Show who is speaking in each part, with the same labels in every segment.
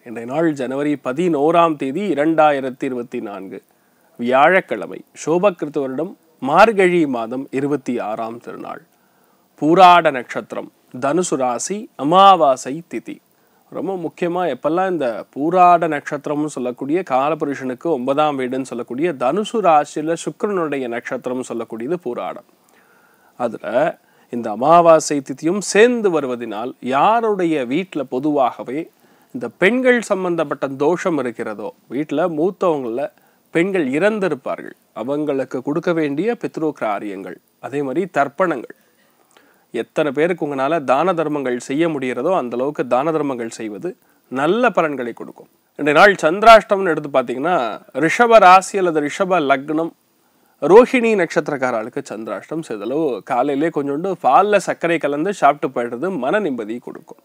Speaker 1: இன்றைய நாள் ஜனவரி பதினோராம் தேதி இரண்டாயிரத்தி இருபத்தி நான்கு வியாழக்கிழமை சோபகிருத்து வருடம் மார்கழி மாதம் இருபத்தி ஆறாம் திருநாள் பூராட நட்சத்திரம் தனுசு ராசி அமாவாசை திதி ரொம்ப முக்கியமாக எப்பெல்லாம் இந்த பூராட நட்சத்திரம்னு சொல்லக்கூடிய காலபுருஷனுக்கு ஒன்பதாம் வீடுன்னு சொல்லக்கூடிய தனுசு ராசியில் சுக்கிரனுடைய நட்சத்திரம் சொல்லக்கூடியது பூராடம் அதில் இந்த அமாவாசை திதியும் சேர்ந்து வருவதனால் யாருடைய வீட்டில் பொதுவாகவே இந்த பெண்கள் சம்பந்தப்பட்ட தோஷம் இருக்கிறதோ வீட்டில் மூத்தவங்களில் பெண்கள் இறந்திருப்பார்கள் அவங்களுக்கு கொடுக்க வேண்டிய பித்ரு காரியங்கள் அதே மாதிரி தர்ப்பணங்கள் எத்தனை பேருக்கு உங்களால் தான தர்மங்கள் செய்ய முடிகிறதோ அந்த அளவுக்கு தான தர்மங்கள் செய்வது நல்ல பலன்களை கொடுக்கும் இன்றைய நாள் சந்திராஷ்டம்னு எடுத்து பார்த்தீங்கன்னா ரிஷப ராசி அல்லது ரிஷப லக்னம் ரோஹிணி நட்சத்திரக்காரர்களுக்கு சந்திராஷ்டம் சிறிதளவு காலையிலே கொஞ்சோண்டு பாலில் சர்க்கரை கலந்து சாப்பிட்டு போயிடுறது மன நிம்மதி கொடுக்கும்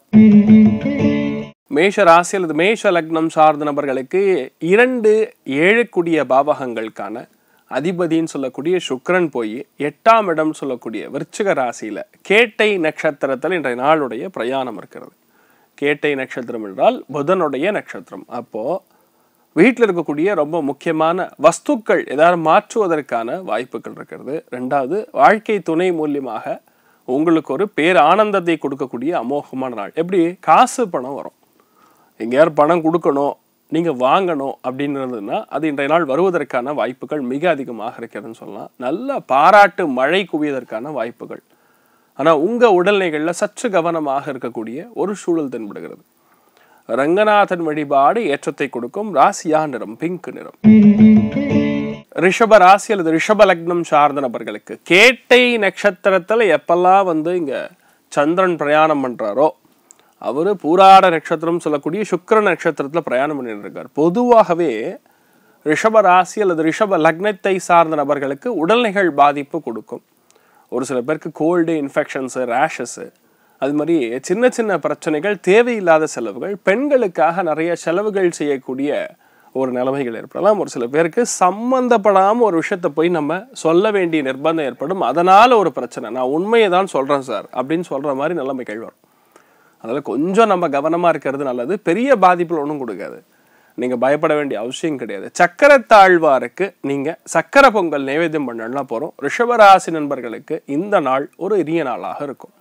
Speaker 1: மேஷ ராசி அல்லது மேஷ லக்னம் சார்ந்த நபர்களுக்கு இரண்டு ஏழுக்குடிய பாவகங்களுக்கான அதிபதின்னு சொல்லக்கூடிய சுக்கிரன் போய் எட்டாம் இடம் சொல்லக்கூடிய விருச்சிக ராசியில கேட்டை நட்சத்திரத்தில் இன்றைய நாளுடைய பிரயாணம் இருக்கிறது கேட்டை நட்சத்திரம் என்றால் புதனுடைய நட்சத்திரம் அப்போ வீட்டில் இருக்கக்கூடிய ரொம்ப முக்கியமான வஸ்துக்கள் ஏதாவது மாற்றுவதற்கான வாய்ப்புகள் இருக்கிறது ரெண்டாவது வாழ்க்கை துணை மூலியமாக உங்களுக்கு ஒரு பேர் ஆனந்தத்தை கொடுக்கக்கூடிய அமோகமான நாள் எப்படி காசு பணம் வரும் எங்கேயாவது பணம் கொடுக்கணும் நீங்கள் வாங்கணும் அப்படின்றதுன்னா அது இன்றைய நாள் வருவதற்கான வாய்ப்புகள் மிக அதிகமாக இருக்கிறதுன்னு சொல்லலாம் நல்ல பாராட்டு மழை குவியதற்கான வாய்ப்புகள் ஆனால் உங்கள் உடல்நிலைகளில் சற்று கவனமாக இருக்கக்கூடிய ஒரு சூழல் தென்படுகிறது ரங்கநாதன் வழிபாடு ஏற்றத்தை கொடுக்கும் ராசியா நிறம் பிங்க் நிறம் ரிஷப ராசி அல்லது ரிஷப லக்னம் சார்ந்த நபர்களுக்கு கேட்டை நட்சத்திரத்துல எப்பெல்லாம் வந்து இங்க சந்திரன் பிரயாணம் பண்றாரோ அவரு பூராட நட்சத்திரம் சொல்லக்கூடிய சுக்கிர நட்சத்திரத்துல பிரயாணம் பண்ணிட்டு இருக்கார் பொதுவாகவே ரிஷப ராசி அல்லது ரிஷப லக்னத்தை சார்ந்த நபர்களுக்கு உடல்நிலைகள் பாதிப்பு கொடுக்கும் ஒரு சில பேருக்கு கோல்டு இன்ஃபெக்ஷன்ஸு ரேஷஸ்ஸு அது மாதிரி சின்ன சின்ன பிரச்சனைகள் தேவையில்லாத செலவுகள் பெண்களுக்காக நிறைய செலவுகள் செய்யக்கூடிய ஒரு நிலைமைகள் ஏற்படலாம் ஒரு சில பேருக்கு சம்பந்தப்படாமல் ஒரு விஷயத்த போய் நம்ம சொல்ல வேண்டிய நிர்பந்தம் ஏற்படும் அதனால ஒரு பிரச்சனை நான் உண்மையை தான் சொல்கிறேன் சார் அப்படின்னு சொல்கிற மாதிரி நிலைமைகள் வரும் அதில் கொஞ்சம் நம்ம கவனமாக இருக்கிறது நல்லது பெரிய பாதிப்பில் ஒன்றும் கொடுக்காது நீங்கள் பயப்பட வேண்டிய அவசியம் கிடையாது சக்கரத்தாழ்வாருக்கு நீங்கள் சக்கரை பொங்கல் நைவேத்தியம் பண்ணலாம் போகிறோம் ரிஷபராசி நண்பர்களுக்கு இந்த நாள் ஒரு இனிய நாளாக இருக்கும்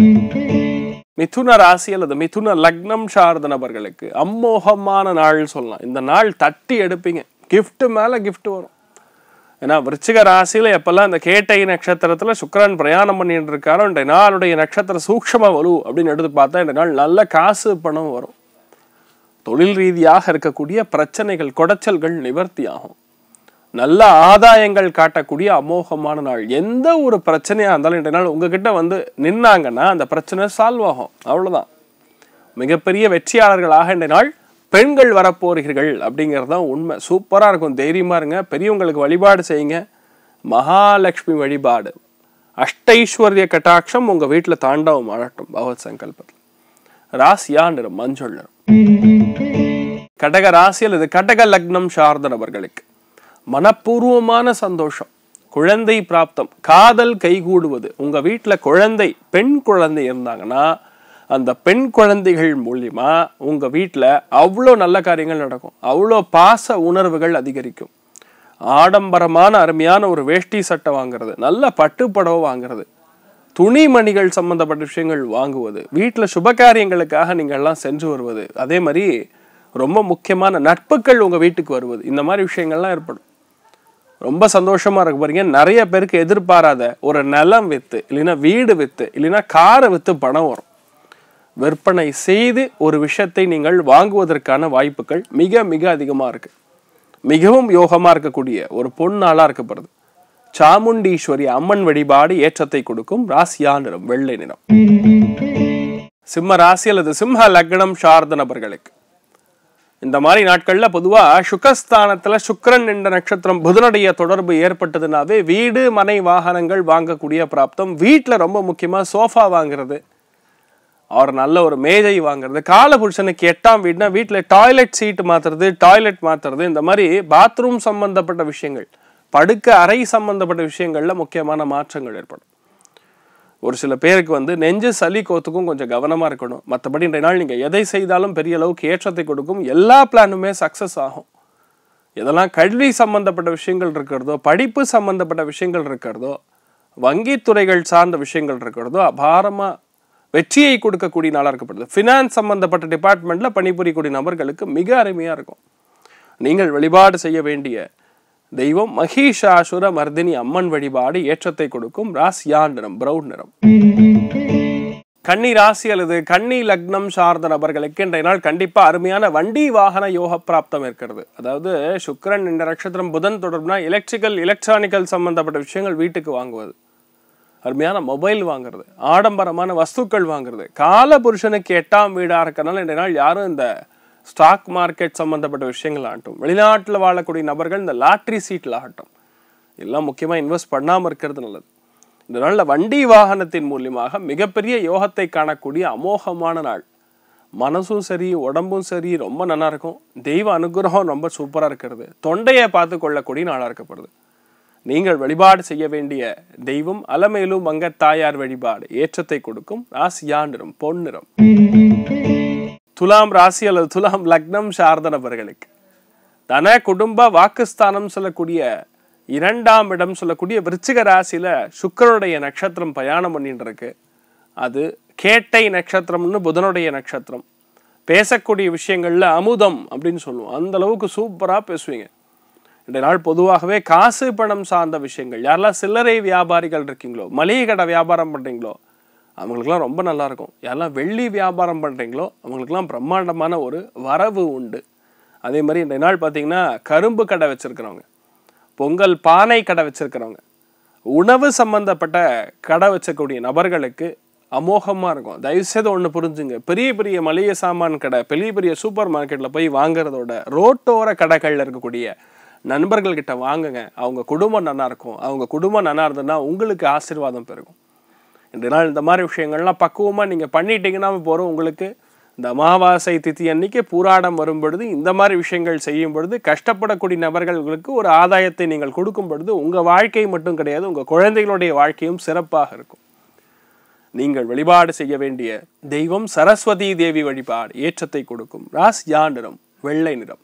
Speaker 1: மிதுன ராசி அல்லது மிதுன லக்னம் சார்ந்த நபர்களுக்கு அம்மோகமான நாள் சொல்லலாம் இந்த நாள் தட்டி எடுப்பீங்க gift மேல gift வரும் ஏன்னா விருச்சிக ராசியில எப்பெல்லாம் இந்த கேட்டை நட்சத்திரத்துல சுக்கிரன் பிரயாணம் பண்ணிட்டு இருக்காரோ இந்த நாளுடைய நட்சத்திர சூக்ஷம வலு அப்படின்னு எடுத்து பார்த்தா இந்த நாள் நல்ல காசு பணம் வரும் தொழில் ரீதியாக இருக்கக்கூடிய பிரச்சனைகள் குடைச்சல்கள் நிவர்த்தி ஆகும் நல்ல ஆதாயங்கள் காட்டக்கூடிய அமோகமான நாள் எந்த ஒரு பிரச்சனையா இருந்தாலும் இன்றைய நாள் உங்ககிட்ட வந்து நின்னாங்கன்னா அந்த பிரச்சனை சால்வ் ஆகும் அவ்வளவுதான் மிகப்பெரிய வெற்றியாளர்களாக இன்றைய நாள் பெண்கள் வரப்போறீர்கள் அப்படிங்கிறது தான் உண்மை சூப்பராக இருக்கும் தைரியமா இருங்க பெரியவங்களுக்கு வழிபாடு செய்யுங்க மகாலட்சுமி வழிபாடு அஷ்டைஸ்வர்ய கட்டாட்சம் உங்க வீட்டில் தாண்டவம் ஆழட்டும் பகவத் சங்கல்பத்தில் ராசியா நிறம் மஞ்சள் நிறம் கடக ராசி அல்லது கடக லக்னம் சார்ந்த நபர்களுக்கு மனப்பூர்வமான சந்தோஷம் குழந்தை பிராப்தம் காதல் கைகூடுவது உங்க வீட்டுல குழந்தை பெண் குழந்தை இருந்தாங்கன்னா அந்த பெண் குழந்தைகள் மூலியமா உங்க வீட்டுல அவ்வளோ நல்ல காரியங்கள் நடக்கும் அவ்வளோ பாச உணர்வுகள் அதிகரிக்கும் ஆடம்பரமான அருமையான ஒரு வேஷ்டி சட்டை வாங்குறது நல்ல பட்டுப்படவை வாங்குறது துணிமணிகள் சம்பந்தப்பட்ட விஷயங்கள் வாங்குவது வீட்டில் சுபகாரியங்களுக்காக நீங்கள் எல்லாம் சென்று வருவது அதே மாதிரி ரொம்ப முக்கியமான நட்புகள் உங்கள் வீட்டுக்கு வருவது இந்த மாதிரி விஷயங்கள்லாம் ஏற்படும் ரொம்ப சந்தோஷமா இருக்க போறீங்க நிறைய பேருக்கு எதிர்பாராத ஒரு நிலம் வித்து இல்லைன்னா வீடு வித்து இல்லைன்னா காரை வித்து பணம் வரும் விற்பனை செய்து ஒரு விஷயத்தை நீங்கள் வாங்குவதற்கான வாய்ப்புகள் மிக மிக அதிகமா இருக்கு மிகவும் யோகமா இருக்கக்கூடிய ஒரு பொன்னாளா இருக்கப்படுது சாமுண்டீஸ்வரி அம்மன் வழிபாடு ஏற்றத்தை கொடுக்கும் ராசியா நிறம் வெள்ளை நிறம் சிம்ம ராசி அல்லது சிம்ம லக்னம் சார்ந்த நபர்களுக்கு இந்த மாதிரி நாட்கள்ல பொதுவா சுகஸ்தானத்துல சுக்கிரன் என்ற நட்சத்திரம் புதனுடைய தொடர்பு ஏற்பட்டதுனாவே வீடு மனை வாகனங்கள் வாங்கக்கூடிய பிராப்தம் வீட்டுல ரொம்ப முக்கியமா சோஃபா வாங்குறது அவர் நல்ல ஒரு மேஜை வாங்குறது காலபுருஷனுக்கு எட்டாம் வீடுனா வீட்டில் டாய்லெட் சீட் மாத்துறது டாய்லெட் மாத்துறது இந்த மாதிரி பாத்ரூம் சம்பந்தப்பட்ட விஷயங்கள் படுக்க அறை சம்பந்தப்பட்ட விஷயங்கள்ல முக்கியமான மாற்றங்கள் ஏற்படும் ஒரு சில பேருக்கு வந்து நெஞ்சு சளி கோத்துக்கும் கொஞ்சம் கவனமாக இருக்கணும் மற்றபடி இன்றைய நாள் நீங்கள் எதை செய்தாலும் பெரிய அளவுக்கு ஏற்றத்தை கொடுக்கும் எல்லா பிளானுமே சக்ஸஸ் ஆகும் எதெல்லாம் கல்வி சம்பந்தப்பட்ட விஷயங்கள் இருக்கிறதோ படிப்பு சம்பந்தப்பட்ட விஷயங்கள் இருக்கிறதோ வங்கித்துறைகள் சார்ந்த விஷயங்கள் இருக்கிறதோ அபாரமாக வெற்றியை கொடுக்கக்கூடிய நாளாக இருக்கப்படுது ஃபினான்ஸ் சம்பந்தப்பட்ட டிபார்ட்மெண்ட்டில் பணிபுரியக்கூடிய நபர்களுக்கு மிக அருமையாக இருக்கும் நீங்கள் வழிபாடு செய்ய வேண்டிய தெய்வம் மகிஷாசுர மர்தினி அம்மன் வழிபாடு ஏற்றத்தை கொடுக்கும் ராசியான் நிறம் பிரவுன் நிறம் கன்னி ராசி அல்லது கன்னி லக்னம் சார்ந்த நபர்களுக்கு இன்றைய நாள் கண்டிப்பா அருமையான வண்டி வாகன யோக பிராப்தம் இருக்கிறது அதாவது சுக்கிரன் இந்த நட்சத்திரம் புதன் தொடர்புனா எலக்ட்ரிக்கல் எலக்ட்ரானிக்கல் சம்பந்தப்பட்ட விஷயங்கள் வீட்டுக்கு வாங்குவது அருமையான மொபைல் வாங்குறது ஆடம்பரமான வஸ்துக்கள் வாங்குறது கால புருஷனுக்கு எட்டாம் வீடாக இருக்கறனால இன்றைய நாள் யாரும் இந்த ஸ்டாக் மார்க்கெட் சம்பந்தப்பட்ட விஷயங்கள் ஆகட்டும் வெளிநாட்டில் வாழக்கூடிய நபர்கள் இந்த லாட்ரி சீட்டில் ஆகட்டும் எல்லாம் முக்கியமாக இன்வெஸ்ட் பண்ணாமல் இருக்கிறது நல்லது இந்த நாளில் வண்டி வாகனத்தின் மூலியமாக மிகப்பெரிய யோகத்தை காணக்கூடிய அமோகமான நாள் மனசும் சரி உடம்பும் சரி ரொம்ப நல்லா இருக்கும் தெய்வ அனுகிரகம் ரொம்ப சூப்பராக இருக்கிறது தொண்டையை பார்த்து கொள்ளக்கூடிய நாளாக இருக்கப்படுது நீங்கள் வழிபாடு செய்ய வேண்டிய தெய்வம் அலமேலு மங்கத்தாயார் வழிபாடு ஏற்றத்தை கொடுக்கும் ராசியா நிறம் பொன் நிறம் துலாம் ராசி அல்லது துலாம் லக்னம் சார்ந்த நபர்களுக்கு தன குடும்ப வாக்குஸ்தானம் சொல்லக்கூடிய இரண்டாம் இடம் சொல்லக்கூடிய விருச்சிக ராசியில சுக்கிரனுடைய நட்சத்திரம் பயணம் பண்ணிட்டு இருக்கு அது கேட்டை நட்சத்திரம்னு புதனுடைய நட்சத்திரம் பேசக்கூடிய விஷயங்கள்ல அமுதம் அப்படின்னு சொல்லுவோம் அந்த அளவுக்கு சூப்பரா பேசுவீங்க இந்த நாள் பொதுவாகவே காசு பணம் சார்ந்த விஷயங்கள் யாரெல்லாம் சில்லறை வியாபாரிகள் இருக்கீங்களோ மளிகை கடை வியாபாரம் பண்றீங்களோ அவங்களுக்குலாம் ரொம்ப நல்லா இருக்கும் யாரெல்லாம் வெள்ளி வியாபாரம் பண்றீங்களோ அவங்களுக்குலாம் பிரம்மாண்டமான ஒரு வரவு உண்டு அதே மாதிரி இந்த நாள் பார்த்தீங்கன்னா கரும்பு கடை வச்சிருக்கிறவங்க பொங்கல் பானை கடை வச்சிருக்கிறவங்க உணவு சம்பந்தப்பட்ட கடை வச்சக்கூடிய நபர்களுக்கு அமோகமாக இருக்கும் தயவுசெய்து ஒன்று புரிஞ்சுங்க பெரிய பெரிய மளிகை சாமான் கடை பெரிய பெரிய சூப்பர் மார்க்கெட்டில் போய் வாங்குறதோட ரோட்டோர கடைகளில் இருக்கக்கூடிய நண்பர்கள்கிட்ட வாங்குங்க அவங்க குடும்பம் நல்லா இருக்கும் அவங்க குடும்பம் நல்லா இருந்ததுன்னா உங்களுக்கு ஆசீர்வாதம் பெருகும் இந்த நாள் இந்த மாதிரி விஷயங்கள்லாம் பக்குவமாக நீங்கள் பண்ணிட்டீங்கன்னா போகிறோம் உங்களுக்கு இந்த அமாவாசை திதி அன்னைக்கு பூராடம் வரும் பொழுது இந்த மாதிரி விஷயங்கள் செய்யும் பொழுது கஷ்டப்படக்கூடிய நபர்களுக்கு ஒரு ஆதாயத்தை நீங்கள் கொடுக்கும் பொழுது உங்கள் வாழ்க்கை மட்டும் கிடையாது உங்கள் குழந்தைகளுடைய வாழ்க்கையும் சிறப்பாக இருக்கும் நீங்கள் வழிபாடு செய்ய வேண்டிய தெய்வம் சரஸ்வதி தேவி வழிபாடு ஏற்றத்தை கொடுக்கும் ராசியா நிறம் வெள்ளை நிறம்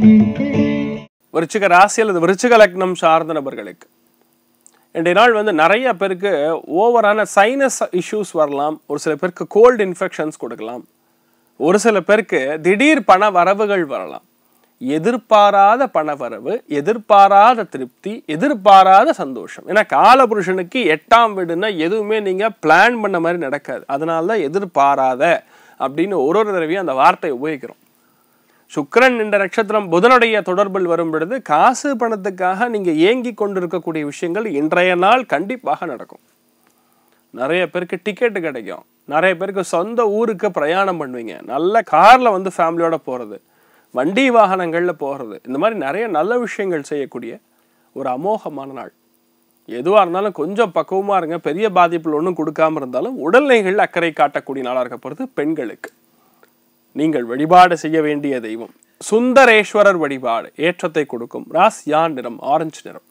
Speaker 1: விருச்சிக ராசி அல்லது விருச்சிக லக்னம் சார்ந்த நபர்களுக்கு இன்றைய நாள் வந்து நிறைய பேருக்கு ஓவரான சைனஸ் இஷ்யூஸ் வரலாம் ஒரு சில பேருக்கு கோல்டு இன்ஃபெக்ஷன்ஸ் கொடுக்கலாம் ஒரு சில பேருக்கு திடீர் பண வரவுகள் வரலாம் எதிர்பாராத பண வரவு எதிர்பாராத திருப்தி எதிர்பாராத சந்தோஷம் ஏன்னா காலபுருஷனுக்கு எட்டாம் வீடுன்னா எதுவுமே நீங்க பிளான் பண்ண மாதிரி நடக்காது அதனால தான் எதிர்பாராத அப்படின்னு ஒரு ஒரு தடவையும் அந்த வார்த்தையை உபயோகிக்கிறோம் சுக்கிரன் என்ற நட்சத்திரம் புதனுடைய தொடர்பில் வரும் பொழுது காசு பணத்துக்காக நீங்க ஏங்கி கொண்டிருக்கக்கூடிய விஷயங்கள் இன்றைய நாள் கண்டிப்பாக நடக்கும் நிறைய பேருக்கு டிக்கெட்டு கிடைக்கும் நிறைய பேருக்கு சொந்த ஊருக்கு பிரயாணம் பண்ணுவீங்க நல்ல கார்ல வந்து ஃபேமிலியோட போறது வண்டி வாகனங்கள்ல போகிறது இந்த மாதிரி நிறைய நல்ல விஷயங்கள் செய்யக்கூடிய ஒரு அமோகமான நாள் எதுவாக இருந்தாலும் கொஞ்சம் பக்குவமாக இருங்க பெரிய பாதிப்புகள் ஒன்றும் கொடுக்காம இருந்தாலும் உடல்நிலைகள் அக்கறை காட்டக்கூடிய நாளாக இருக்க போகிறது பெண்களுக்கு நீங்கள் வழிபாடு செய்ய வேண்டிய தெய்வம் சுந்தரேஸ்வரர் வழிபாடு ஏற்றத்தை கொடுக்கும் ராசியா நிறம் ஆரஞ்சு நிறம்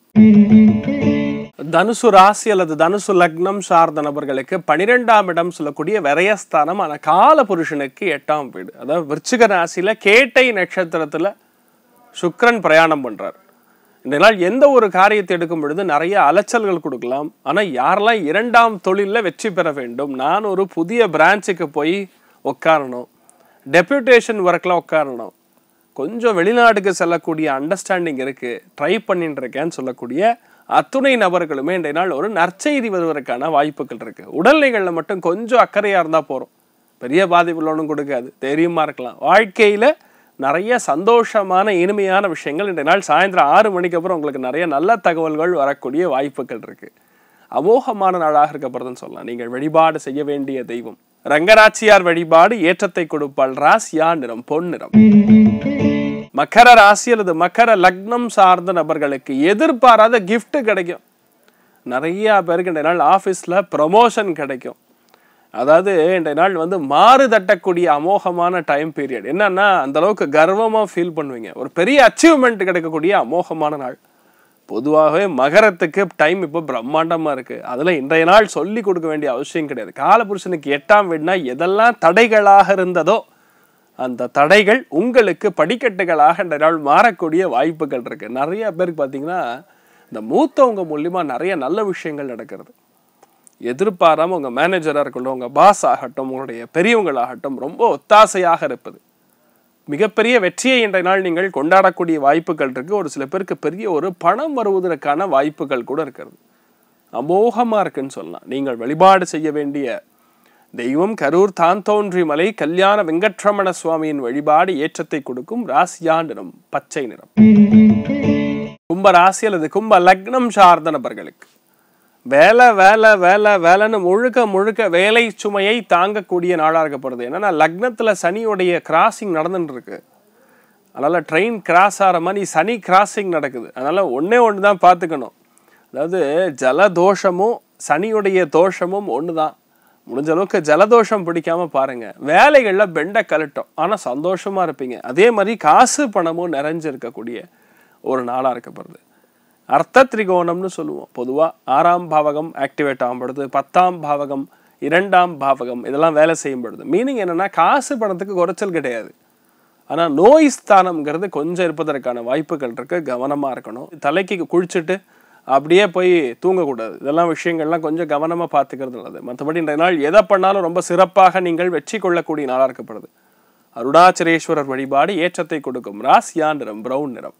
Speaker 1: தனுசு ராசி அல்லது தனுசு லக்னம் சார்ந்த நபர்களுக்கு பனிரெண்டாம் இடம் சொல்லக்கூடிய விரயஸ்தானம் ஆன கால புருஷனுக்கு எட்டாம் வீடு அதாவது விருச்சிக ராசியில கேட்டை நட்சத்திரத்துல சுக்கிரன் பிரயாணம் பண்றார் இந்த நாள் எந்த ஒரு காரியத்தை எடுக்கும் பொழுது நிறைய அலைச்சல்கள் கொடுக்கலாம் ஆனா யாரெல்லாம் இரண்டாம் தொழில்ல வெற்றி பெற வேண்டும் நான் ஒரு புதிய பிரான்ச்சுக்கு போய் உட்காரணும் டெப்யூட்டேஷன் ஒர்க்ல உட்காரணும் கொஞ்சம் வெளிநாட்டுக்கு செல்லக்கூடிய அண்டர்ஸ்டாண்டிங் இருக்கு ட்ரை பண்ணிட்டு இருக்கேன்னு சொல்லக்கூடிய அத்துணை நபர்களுமே இன்றைய நாள் ஒரு நற்செய்தி வருவதற்கான வாய்ப்புகள் இருக்கு உடல்நிலைகளில் மட்டும் கொஞ்சம் அக்கறையா இருந்தா போறோம் பெரிய பாதிப்புகள் ஒன்றும் கொடுக்காது தைரியமா இருக்கலாம் வாழ்க்கையில நிறைய சந்தோஷமான இனிமையான விஷயங்கள் இன்றைய நாள் சாயந்தரம் ஆறு மணிக்கு அப்புறம் உங்களுக்கு நிறைய நல்ல தகவல்கள் வரக்கூடிய வாய்ப்புகள் இருக்கு அமோகமான நாளாக இருக்கப்படுதுன்னு சொல்லலாம் நீங்கள் வழிபாடு செய்ய வேண்டிய தெய்வம் ரங்கராச்சியார் வழிபாடு ஏற்றத்தை கொடுப்பாள் ராசியா நிறம் பொன் நிறம் மக்கர ராசி அல்லது மக்கர லக்னம் சார்ந்த நபர்களுக்கு எதிர்பாராத gift கிடைக்கும் நிறைய பேருக்கு இந்த நாள் ஆஃபீஸில் ப்ரமோஷன் கிடைக்கும் அதாவது இன்றைய நாள் வந்து மாறு தட்டக்கூடிய அமோகமான டைம் பீரியட் என்னன்னா அந்த அளவுக்கு கர்வமாக ஃபீல் பண்ணுவீங்க ஒரு பெரிய அச்சீவ்மெண்ட் கிடைக்கக்கூடிய அமோகமான நாள் பொதுவாகவே மகரத்துக்கு டைம் இப்போ பிரம்மாண்டமாக இருக்குது அதில் இன்றைய நாள் சொல்லி கொடுக்க வேண்டிய அவசியம் கிடையாது காலபுருஷனுக்கு எட்டாம் வீடுனா எதெல்லாம் தடைகளாக இருந்ததோ அந்த தடைகள் உங்களுக்கு படிக்கட்டுகளாக இந்த நாள் மாறக்கூடிய வாய்ப்புகள் இருக்கு நிறைய பேருக்கு பார்த்தீங்கன்னா இந்த மூத்தவங்க மூலியமா நிறைய நல்ல விஷயங்கள் நடக்கிறது எதிர்பாராம உங்க மேனேஜராக இருக்கட்டும் உங்க பாஸ் ஆகட்டும் உங்களுடைய பெரியவங்களாகட்டும் ரொம்ப ஒத்தாசையாக இருப்பது மிகப்பெரிய வெற்றியை இன்றைய நாள் நீங்கள் கொண்டாடக்கூடிய வாய்ப்புகள் இருக்கு ஒரு சில பேருக்கு பெரிய ஒரு பணம் வருவதற்கான வாய்ப்புகள் கூட இருக்கிறது அமோகமா இருக்குன்னு சொல்லலாம் நீங்கள் வழிபாடு செய்ய வேண்டிய தெய்வம் கரூர் தான் தோன்றி மலை கல்யாண வெங்கட்ரமண சுவாமியின் வழிபாடு ஏற்றத்தை கொடுக்கும் ராசியா நிறம் பச்சை நிறம் கும்ப ராசி அல்லது கும்ப லக்னம் சார்ந்த நபர்களுக்கு வேலை வேலை வேலை வேலைன்னு முழுக்க முழுக்க வேலை சுமையை தாங்கக்கூடிய நாளாக இருக்கப்படுது என்னன்னா லக்னத்துல சனியுடைய கிராசிங் நடந்துட்டு இருக்கு அதனால ட்ரெயின் கிராஸ் ஆகிற மாதிரி சனி கிராசிங் நடக்குது அதனால ஒண்ணே ஒன்று தான் பார்த்துக்கணும் அதாவது ஜலதோஷமும் சனியுடைய தோஷமும் ஒன்று தான் முடிஞ்ச அளவுக்கு ஜலதோஷம் பிடிக்காம பாருங்க வேலைகள்ல பெண்டை கலட்டும் ஆனா சந்தோஷமா இருப்பீங்க அதே மாதிரி காசு பணமும் நிறைஞ்சு இருக்கக்கூடிய ஒரு நாளா இருக்கப்படுது அர்த்த திரிகோணம்னு சொல்லுவோம் பொதுவா ஆறாம் பாவகம் ஆக்டிவேட் ஆகும் பொழுது பத்தாம் பாவகம் இரண்டாம் பாவகம் இதெல்லாம் வேலை செய்யும் பொழுது மீனிங் என்னன்னா காசு பணத்துக்கு குறைச்சல் கிடையாது ஆனா நோய் ஸ்தானம்ங்கிறது கொஞ்சம் இருப்பதற்கான வாய்ப்புகள் இருக்கு கவனமா இருக்கணும் தலைக்கு குளிச்சுட்டு அப்படியே போய் தூங்கக்கூடாது இதெல்லாம் விஷயங்கள்லாம் கொஞ்சம் கவனமா பார்த்துக்கிறது நல்லது மற்றபடி இந்த நாள் எதை பண்ணாலும் ரொம்ப சிறப்பாக நீங்கள் வெற்றி கொள்ளக்கூடிய நாளா இருக்கப்படுது அருணாச்சலேஸ்வரர் வழிபாடு ஏற்றத்தை கொடுக்கும் ராசியா நிறம் பிரவுன் நிறம்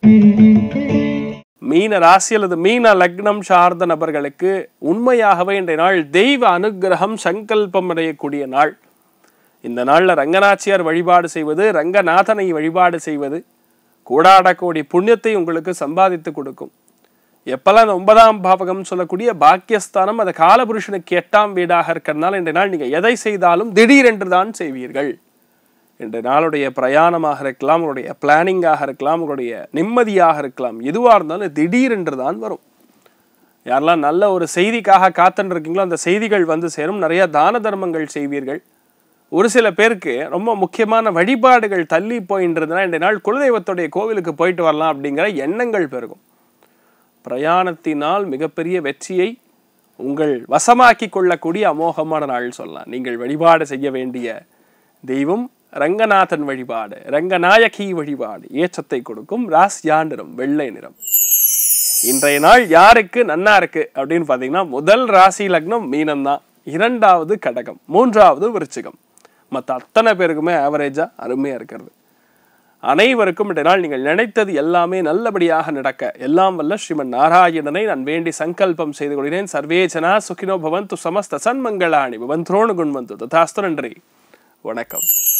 Speaker 1: மீன ராசி அல்லது மீன லக்னம் சார்ந்த நபர்களுக்கு உண்மையாகவே இன்றைய நாள் தெய்வ அனுக்கிரகம் சங்கல்பம் அடையக்கூடிய நாள் இந்த நாள்ல ரங்கநாச்சியார் வழிபாடு செய்வது ரங்கநாதனை வழிபாடு செய்வது கூடாடக்கூடிய புண்ணியத்தை உங்களுக்கு சம்பாதித்து கொடுக்கும் எப்பெல்லாம் இந்த ஒன்பதாம் பாவகம் சொல்லக்கூடிய பாக்கியஸ்தானம் அது காலபுருஷனுக்கு எட்டாம் வீடாக இருக்கிறதுனால இன்றைய நாள் நீங்க எதை செய்தாலும் திடீரென்று தான் செய்வீர்கள் இன்றைய நாளுடைய பிரயாணமாக இருக்கலாம் உங்களுடைய பிளானிங்காக இருக்கலாம் உங்களுடைய நிம்மதியாக இருக்கலாம் எதுவாக இருந்தாலும் திடீரென்று தான் வரும் யாரெல்லாம் நல்ல ஒரு செய்திக்காக காத்துன்னு இருக்கீங்களோ அந்த செய்திகள் வந்து சேரும் நிறைய தான தர்மங்கள் செய்வீர்கள் ஒரு சில பேருக்கு ரொம்ப முக்கியமான வழிபாடுகள் தள்ளி போயின்றதுனா இந்த நாள் குலதெய்வத்துடைய கோவிலுக்கு போயிட்டு வரலாம் அப்படிங்கிற எண்ணங்கள் பெருகும் பிரயாணத்தினால் மிகப்பெரிய வெற்றியை உங்கள் வசமாக்கி கொள்ளக்கூடிய அமோகமான நாள் சொல்லலாம் நீங்கள் வழிபாடு செய்ய வேண்டிய தெய்வம் ரங்கநாதன் வழிபாடு ரங்கநாயகி வழிபாடு ஏற்றத்தை கொடுக்கும் ராசியா நிறம் வெள்ளை நிறம் இன்றைய நாள் யாருக்கு நன்னா இருக்கு அப்படின்னு பார்த்தீங்கன்னா முதல் ராசி லக்னம் மீனம் தான் இரண்டாவது கடகம் மூன்றாவது விருச்சிகம் மற்ற அத்தனை பேருக்குமே ஆவரேஜா அருமையா இருக்கிறது அனைவருக்கும் இன்றைய நாள் நீங்கள் நினைத்தது எல்லாமே நல்லபடியாக நடக்க எல்லாம் வல்ல ஸ்ரீமன் நாராயணனை நான் வேண்டி சங்கல்பம் செய்து கொள்கிறேன் சர்வேஜனா சுகினோ பவந்து சமஸ்த சன்மங்களாணி பவந்த்ரோணு குண்வந்து ததாஸ்து நன்றி வணக்கம்